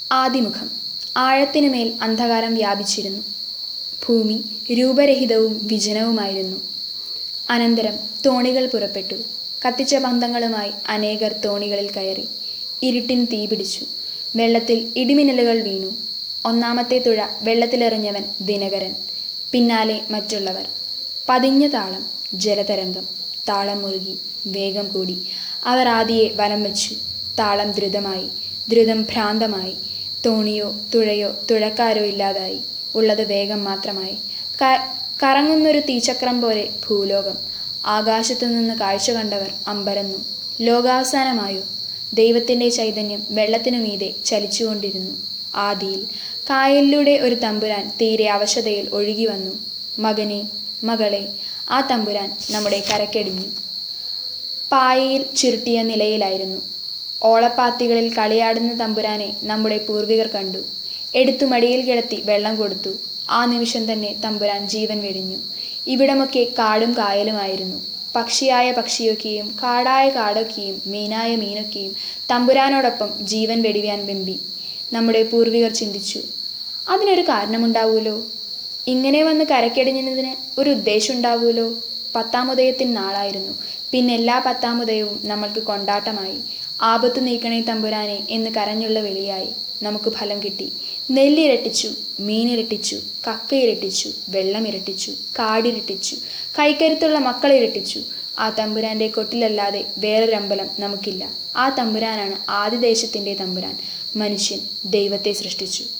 ആദിമുഖം ആഴത്തിനുമേൽ അന്ധകാരം വ്യാപിച്ചിരുന്നു ഭൂമി രൂപരഹിതവും വിജനവുമായിരുന്നു അനന്തരം തോണികൾ പുറപ്പെട്ടു കത്തിച്ച പന്തങ്ങളുമായി അനേകർ തോണികളിൽ കയറി ഇരുട്ടിന് തീപിടിച്ചു വെള്ളത്തിൽ ഇടിമിന്നലുകൾ വീണു ഒന്നാമത്തെ തുഴ വെള്ളത്തിലെറിഞ്ഞവൻ ദിനകരൻ പിന്നാലെ മറ്റുള്ളവർ പതിഞ്ഞ താളം ജലതരംഗം താളം മുറുകി വേഗം കൂടി അവർ ആദിയെ വലം വെച്ചു താളം ദ്രുതമായി ദ്രുതം ഭ്രാന്തമായി തോണിയോ തുഴയോ തുഴക്കാരോ ഇല്ലാതായി ഉള്ളത് വേഗം മാത്രമായി ക- കറങ്ങുന്നൊരു തീചക്രം പോലെ ഭൂലോകം ആകാശത്തു നിന്ന് കാഴ്ച കണ്ടവർ അമ്പരന്നു ലോകാവസാനമായോ ദൈവത്തിൻ്റെ ചൈതന്യം വെള്ളത്തിനു മീതെ ചലിച്ചുകൊണ്ടിരുന്നു ആദിയിൽ കായലിലൂടെ ഒരു തമ്പുരാൻ തീരെ അവശതയിൽ ഒഴുകി വന്നു മകനെ മകളെ ആ തമ്പുരാൻ നമ്മുടെ കരക്കടിഞ്ഞു പായയിൽ ചുരുട്ടിയ നിലയിലായിരുന്നു ഓളപ്പാത്തികളിൽ കളിയാടുന്ന തമ്പുരാനെ നമ്മുടെ പൂർവികർ കണ്ടു എടുത്തു മടിയിൽ കിടത്തി വെള്ളം കൊടുത്തു ആ നിമിഷം തന്നെ തമ്പുരാൻ ജീവൻ വെടിഞ്ഞു ഇവിടമൊക്കെ കാടും കായലുമായിരുന്നു പക്ഷിയായ പക്ഷിയൊക്കെയും കാടായ കാടൊക്കെയും മീനായ മീനൊക്കെയും തമ്പുരാനോടൊപ്പം ജീവൻ വെടിവാൻ വെമ്പി നമ്മുടെ പൂർവികർ ചിന്തിച്ചു അതിനൊരു കാരണമുണ്ടാവൂലോ ഇങ്ങനെ വന്ന് കരക്കടിഞ്ഞതിന് ഒരു ഉദ്ദേശം ഉണ്ടാവൂലോ പത്താമുദയത്തിൻ നാളായിരുന്നു പിന്നെ എല്ലാ പത്താമുദയവും നമ്മൾക്ക് കൊണ്ടാട്ടമായി ആപത്ത് നീക്കണേ തമ്പുരാനെ എന്ന് കരഞ്ഞുള്ള വിളിയായി നമുക്ക് ഫലം കിട്ടി നെല്ലിരട്ടിച്ചു മീനിരട്ടിച്ചു കക്ക ഇരട്ടിച്ചു വെള്ളം ഇരട്ടിച്ചു കാടിരട്ടിച്ചു കൈക്കരുത്തുള്ള മക്കളെ ഇരട്ടിച്ചു ആ തമ്പുരാന്റെ കൊട്ടിലല്ലാതെ വേറൊരമ്പലം നമുക്കില്ല ആ തമ്പുരാനാണ് ആദിദേശത്തിന്റെ തമ്പുരാൻ മനുഷ്യൻ ദൈവത്തെ സൃഷ്ടിച്ചു